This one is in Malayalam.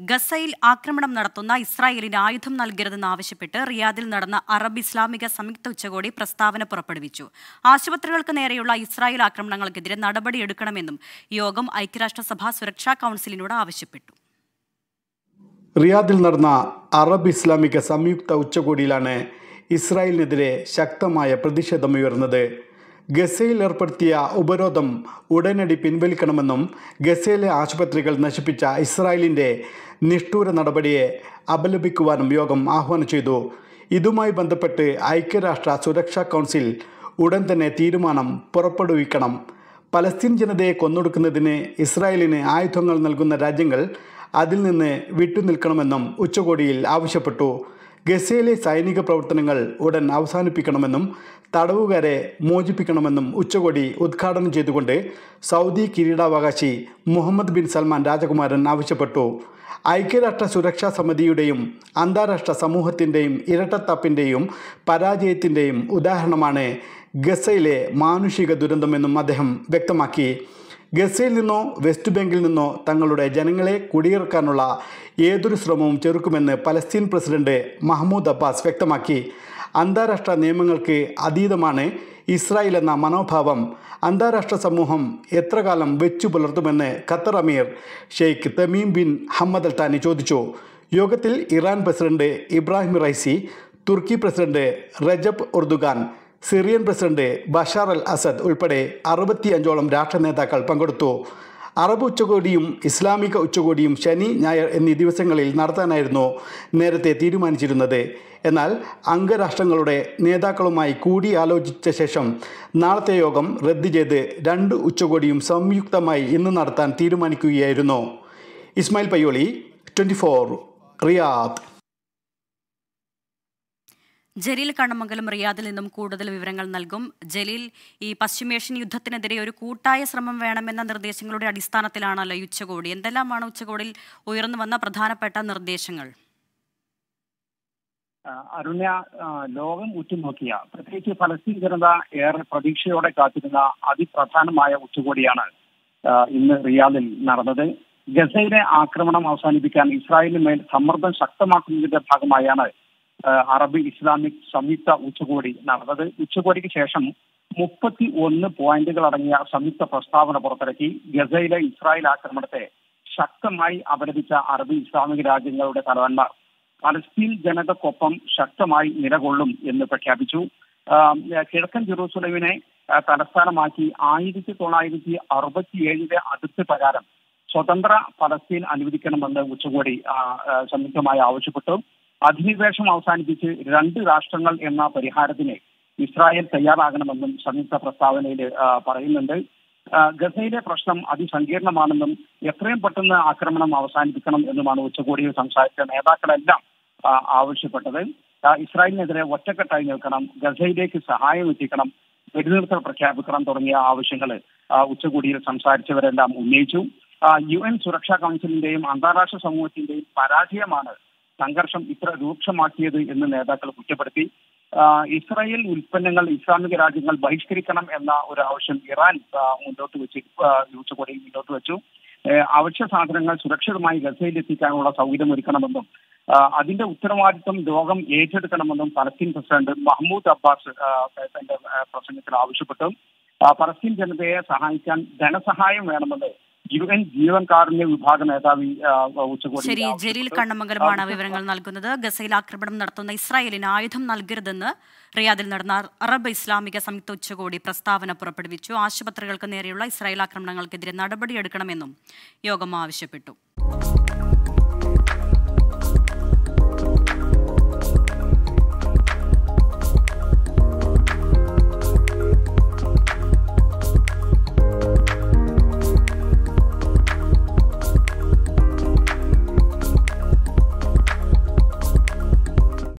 ഗസയിൽ ആക്രമണം നടത്തുന്ന ഇസ്രായേലിന് ആയുധം നൽകരുതെന്നാവശ്യപ്പെട്ട് റിയാദിൽ നടന്ന അറബ് ഇസ്ലാമിക സംയുക്ത ഉച്ചകോടി പ്രസ്താവന പുറപ്പെടുവിച്ചു ആശുപത്രികൾക്ക് നേരെയുള്ള ഇസ്രായേൽ ആക്രമണങ്ങൾക്കെതിരെ നടപടിയെടുക്കണമെന്നും യോഗം ഐക്യരാഷ്ട്രസഭ സുരക്ഷാ കൗൺസിലിനോട് ആവശ്യപ്പെട്ടു റിയാദിൽ നടന്ന അറബ് ഇസ്ലാമിക സംയുക്ത ഉച്ചകോടിയിലാണ് ഇസ്രായേലിനെതിരെ ശക്തമായ പ്രതിഷേധമുയർന്നത് ഗസയിൽ ഏർപ്പെടുത്തിയ ഉപരോധം ഉടനടി പിൻവലിക്കണമെന്നും ഗസയിലെ ആശുപത്രികൾ നശിപ്പിച്ച ഇസ്രായേലിൻ്റെ നിഷ്ഠൂര നടപടിയെ അപലപിക്കുവാനും യോഗം ആഹ്വാനം ചെയ്തു ഇതുമായി ബന്ധപ്പെട്ട് ഐക്യരാഷ്ട്ര സുരക്ഷാ കൗൺസിൽ ഉടൻ തന്നെ തീരുമാനം പുറപ്പെടുവിക്കണം പലസ്തീൻ ജനതയെ കൊന്നൊടുക്കുന്നതിന് ഇസ്രായേലിന് ആയുധങ്ങൾ നൽകുന്ന രാജ്യങ്ങൾ അതിൽ നിന്ന് വിട്ടുനിൽക്കണമെന്നും ഉച്ചകോടിയിൽ ആവശ്യപ്പെട്ടു ഗസയിലെ സൈനിക പ്രവർത്തനങ്ങൾ ഉടൻ അവസാനിപ്പിക്കണമെന്നും തടവുകാരെ മോചിപ്പിക്കണമെന്നും ഉച്ചകോടി ഉദ്ഘാടനം ചെയ്തുകൊണ്ട് സൗദി കിരീടാവകാശി മുഹമ്മദ് ബിൻ സൽമാൻ രാജകുമാരൻ ആവശ്യപ്പെട്ടു ഐക്യരാഷ്ട്ര സുരക്ഷാ സമിതിയുടെയും അന്താരാഷ്ട്ര സമൂഹത്തിൻ്റെയും ഇരട്ടത്താപ്പിൻ്റെയും പരാജയത്തിൻ്റെയും ഉദാഹരണമാണ് ഗസയിലെ മാനുഷിക ദുരന്തമെന്നും അദ്ദേഹം വ്യക്തമാക്കി ഗസയിൽ നിന്നോ വെസ്റ്റ് ബാങ്കിൽ നിന്നോ തങ്ങളുടെ ജനങ്ങളെ കുടിയിറക്കാനുള്ള ഏതൊരു ശ്രമവും ചെറുക്കുമെന്ന് പലസ്തീൻ പ്രസിഡന്റ് മഹ്മൂദ് അബ്ബാസ് വ്യക്തമാക്കി അന്താരാഷ്ട്ര നിയമങ്ങൾക്ക് അതീതമാണ് ഇസ്രായേൽ എന്ന മനോഭാവം അന്താരാഷ്ട്ര സമൂഹം എത്ര കാലം വെച്ചു പുലർത്തുമെന്ന് ഖത്തർ അമീർ Sheikh Tamim bin Hamad Al Thani ചോദിച്ചു യോഗത്തിൽ Iran president Ebrahim Raisi Turkey president Recep Erdogan Syrian president Bashar al Assad ഉൾപ്പെടെ അറുപത്തിയഞ്ചോളം രാഷ്ട്ര നേതാക്കൾ പങ്കെടുത്തു അറബ് ഉച്ചകോടിയും ഇസ്ലാമിക ഉച്ചകോടിയും ശനി ഞായർ എന്നീ ദിവസങ്ങളിൽ നടത്താനായിരുന്നു നേരത്തെ തീരുമാനിച്ചിരുന്നത് എന്നാൽ അംഗരാഷ്ട്രങ്ങളുടെ നേതാക്കളുമായി കൂടിയാലോചിച്ച ശേഷം നാളത്തെ യോഗം റദ്ദ് ചെയ്ത് രണ്ട് ഉച്ചകോടിയും സംയുക്തമായി ഇന്ന് നടത്താൻ തീരുമാനിക്കുകയായിരുന്നു Ismail Payyoli twenty four Riyadh Jaleel Kannamangalam റിയാദിൽ നിന്നും കൂടുതൽ വിവരങ്ങൾ നൽകും ജലീൽ ഈ പശ്ചിമേഷ്യൻ യുദ്ധത്തിനെതിരെ ഒരു കൂട്ടായ ശ്രമം വേണമെന്ന നിർദ്ദേശങ്ങളുടെ അടിസ്ഥാനത്തിലാണല്ലോ ഈ ഉച്ചകോടി എന്തെല്ലാമാണ് ഉച്ചകോടിയിൽ ഉയർന്നു വന്ന പ്രധാനപ്പെട്ട നിർദ്ദേശങ്ങൾ അരുണ്യ ലോകം ഉറ്റുനോക്കിയ പ്രത്യേകിച്ച് ഫലസ്തീൻ ജനത ഏറെ പ്രതീക്ഷയോടെ കാത്തിരുന്ന അതിപ്രധാനമായ ഉച്ചകോടിയാണ് ഇന്ന് റിയാദിൽ നടന്നത് ഗസയിലെ ആക്രമണം അവസാനിപ്പിക്കാൻ ഇസ്രായേലിന് മേൽ സമ്മർദ്ദം ശക്തമാക്കുന്നതിന്റെ ഭാഗമായാണ് അറബ് ഇസ്ലാമിക് സംയുക്ത ഉച്ചകോടി നടന്നത് ഉച്ചകോടിക്ക് ശേഷം മുപ്പത്തി ഒന്ന് പോയിന്റുകൾ അടങ്ങിയ സംയുക്ത പ്രസ്താവന പുറത്തിറക്കി ഗസയിലെ ഇസ്രായേൽ ആക്രമണത്തെ ശക്തമായി അപലപിച്ച അറബ് ഇസ്ലാമിക രാജ്യങ്ങളുടെ തലവന്മാർ പലസ്തീൻ ജനതക്കൊപ്പം ശക്തമായി നിലകൊള്ളും എന്ന് പ്രഖ്യാപിച്ചു കിഴക്കൻ ജെറൂസലമിനെ തലസ്ഥാനമാക്കി ആയിരത്തി തൊള്ളായിരത്തി അറുപത്തിയേഴിലെ അതിർത്തി പ്രകാരം സ്വതന്ത്ര പലസ്തീൻ അനുവദിക്കണമെന്ന് ഉച്ചകോടി സംയുക്തമായി ആവശ്യപ്പെട്ടു അധിനിവേശം അവസാനിപ്പിച്ച് രണ്ട് രാഷ്ട്രങ്ങൾ എന്ന പരിഹാരത്തിന് ഇസ്രായേൽ തയ്യാറാകണമെന്നും സംയുക്ത പ്രസ്താവനയിൽ പറയുന്നുണ്ട് ഗസയിലെ പ്രശ്നം അതിസങ്കീർണമാണെന്നും എത്രയും പെട്ടെന്ന് ആക്രമണം അവസാനിപ്പിക്കണം എന്നുമാണ് ഉച്ചകോടിയിൽ സംസാരിച്ച നേതാക്കളെല്ലാം ആവശ്യപ്പെട്ടത് ഇസ്രായേലിനെതിരെ ഒറ്റക്കെട്ടായി നിൽക്കണം ഗസയിലേക്ക് സഹായം എത്തിക്കണം വെടിനിർത്തൽ പ്രഖ്യാപിക്കണം തുടങ്ങിയ ആവശ്യങ്ങൾ ഉച്ചകോടിയിൽ സംസാരിച്ചവരെല്ലാം ഉന്നയിച്ചു യു എൻ സുരക്ഷാ കൗൺസിലിന്റെയും അന്താരാഷ്ട്ര സമൂഹത്തിന്റെയും പരാജയമാണ് സംഘർഷം ഇത്ര രൂക്ഷമാക്കിയത് എന്ന് നേതാക്കൾ കുറ്റപ്പെടുത്തി ഇസ്രായേൽ ഉൽപ്പന്നങ്ങൾ ഇസ്ലാമിക രാജ്യങ്ങൾ ബഹിഷ്കരിക്കണം എന്ന ഒരു ആവശ്യം ഇറാൻ മുന്നോട്ട് വെച്ച് ഉച്ചകോടിയിൽ മുന്നോട്ട് വെച്ചു അവശ്യ സാധനങ്ങൾ സുരക്ഷിതമായി ഗസയിൽ എത്തിക്കാനുള്ള സൗകര്യം ഒരുക്കണമെന്നും അതിന്റെ ഉത്തരവാദിത്വം ലോകം ഏറ്റെടുക്കണമെന്നും പലസ്തീൻ പ്രസിഡന്റ് മഹ്മൂദ് അബ്ബാസ് തന്റെ പ്രസംഗത്തിൽ ആവശ്യപ്പെട്ടു പലസ്തീൻ ജനതയെ സഹായിക്കാൻ ധനസഹായം വേണമെന്ന് യു എൻ ജീവൻകാരുണ്യ വിഭാഗ മേധാവി ഉച്ചകോടി ശരി ജലീൽ കണ്ണമംഗലമാണ് വിവരങ്ങൾ നൽകുന്നത് ഗസയിൽ ആക്രമണം നടത്തുന്ന ഇസ്രായേലിന് ആയുധം നൽകരുതെന്ന് റിയാദിൽ നടന്ന അറബ് ഇസ്ലാമിക സംയുക്ത ഉച്ചകോടി പ്രസ്താവന പുറപ്പെടുവിച്ചു ആശുപത്രികൾക്ക് നേരെയുള്ള ഇസ്രായേൽ ആക്രമണങ്ങൾക്കെതിരെ നടപടിയെടുക്കണമെന്നും യോഗം ആവശ്യപ്പെട്ടു